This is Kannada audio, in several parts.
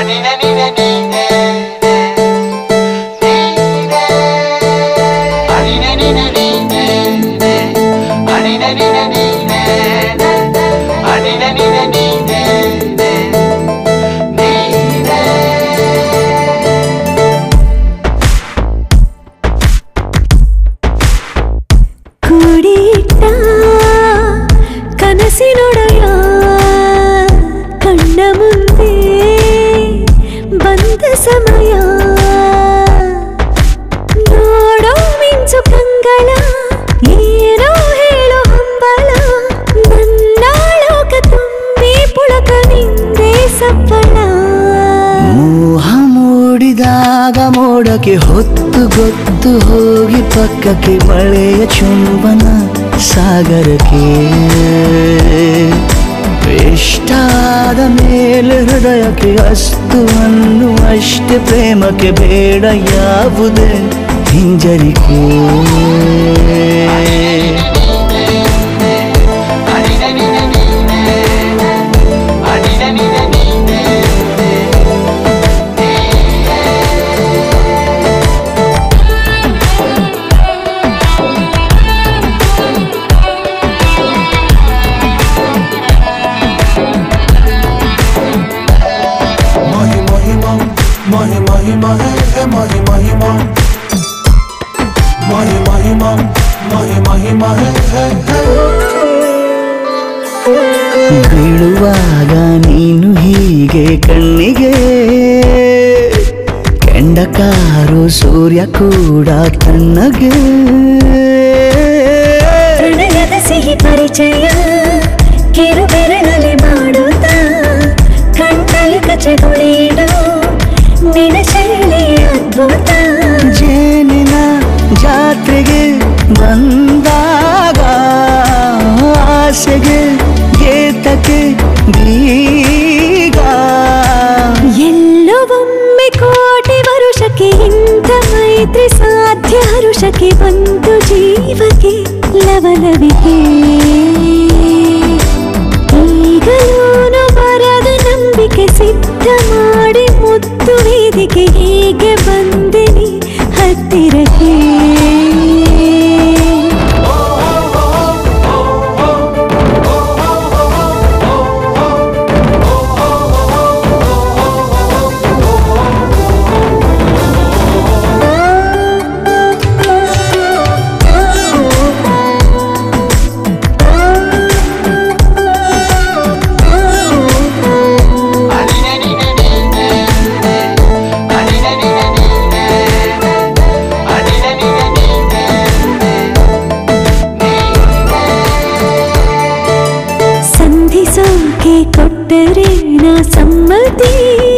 ಕೂಡಿಟ್ಟ ಕನಸಿನೊಡೆಯ ಕಣ್ಣ ಮುಂದೆ ಬಂದ ಸಮಯ ನೋಡೋ ಮಿಂಚು ಕಂಗಳ ಏನೋ ಹೇಳೋ ಹಂಬಲ ನನ್ನ ಲೋಕ ತುಂಬಿ ಪುಳಕ ನಿಂದೆ ಸಪ್ಪಳ ಮೋಹ ಮೂಡಿದಾಗ ಮೋಡಕ್ಕೆ ಹೊತ್ತು ಗೊತ್ತು ಹೋಗಿ ಪಕ್ಕಕ್ಕೆ ಮಳೆಯ ಚುಂಬನ ಸಾಗರಕ್ಕೆ ಇಷ್ಟಾದ ಮೇಲೆ ಹೃದಯಕ್ಕೆ ಅಸ್ತು ಅನ್ನುವಷ್ಟೇ ಪ್ರೇಮಕ್ಕೆ ಬೇಡ ಯಾವುದೇ ಹಿಂಜರಿಕೆ Mahi mahi ma, mahi mahi ma, hey hey mahi mahi ma. Mahi mahi ma, mahi mahi ma, hey hey hey. ಬೀಳುವಾಗ ನೀನು ಹೀಗೆ ಕಣ್ಣಿಗೆ ಕೆಂಡ ಕಾರು ಸೂರ್ಯ ಕೂಡ ತಣ್ಣಗೆ ಪ್ರಣಯದ ಸಿಹಿ ಪರಿಚಯ ಕಿರು ಬೆರಳಲ್ಲಿ ಮಾಡುತ್ತ ಕಣ್ಣಲ್ಲಿ ಕಚಗುಳಿಡು ನಿನ ಶೈಲಿ ಅದ್ಭುತ ಜೇನಿನ ಜಾತ್ರೆಗೆ ಬಂದಾಗ ಆಸೆಗೆ ಗೇತಕ್ಕೆ ಬೀಗ ಎಲ್ಲೋ ಒಮ್ಮೆ ಕೋಟಿ ವರುಷಕ್ಕೆ ಇಂಥ ಮೈತ್ರಿ ಸಾಧ್ಯ ಹರುಷಕ್ಕೆ ಬಂತು ಜೀವಕ್ಕೆ ಲವಲವಿಕೆ ಈಗಲೂನು ಬರದ ನಂಬಿಕೆ ಸಿದ್ಧ ಮಾಡಿ ಮುತ್ತು ವೇದಿಕೆ ಹೀಗೆ ಬಂದಿನಿ ಹತ್ತಿರಕ್ಕೆ ಸಂಧಿಸೋಕೆ ಕೊಟ್ಟರೆ ನಾ ಸಮ್ಮತಿ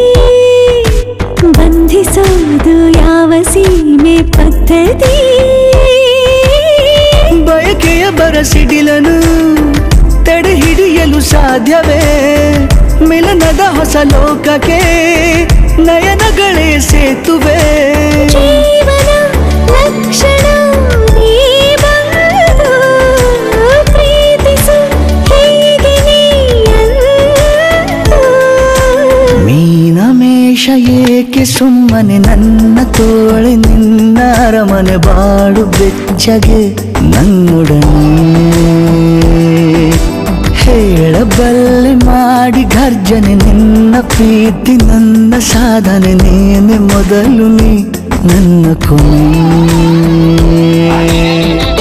ಬಂಧಿಸೋದು ಯಾವ ಸೀಮೆ ಪದ್ಧತಿ ಬಯಕೆಯ ಬರಸಿಡಿಲನು ತಡೆ ಹಿಡಿಯಲು ಸಾಧ್ಯವೇ ಮಿಲನದ ಹೊಸ ಲೋಕಕ್ಕೆ ನಯನಗಳೇ ಸೇತುವೆ ಜೀವನ ಲಕ್ಷಣ ನೀ ಬಂದು ಪ್ರೀತಿಸು ಹೀಗೆ ನೀ ಅಂದು. ಮೀನಮೇಷ ಏಕೆ ಸುಮ್ಮನೆ ನನ್ನ ತೋಳೆ ನಿನ್ನ ಅರಮನೆ ಬಾಳು ಬೆಚ್ಚಗೆ ನನ್ನೊಡನೆ ಹೇಳಬಲ್ಲೆ ಮಾಡಿ ಗರ್ಜನೆ ನಿನ್ನ ಪ್ರೀತಿ ನನ್ನ ಸಾಧನೆ ನೀನೆ ಮೊದಲು ನೀ ನನ್ನ ಕೊನೆ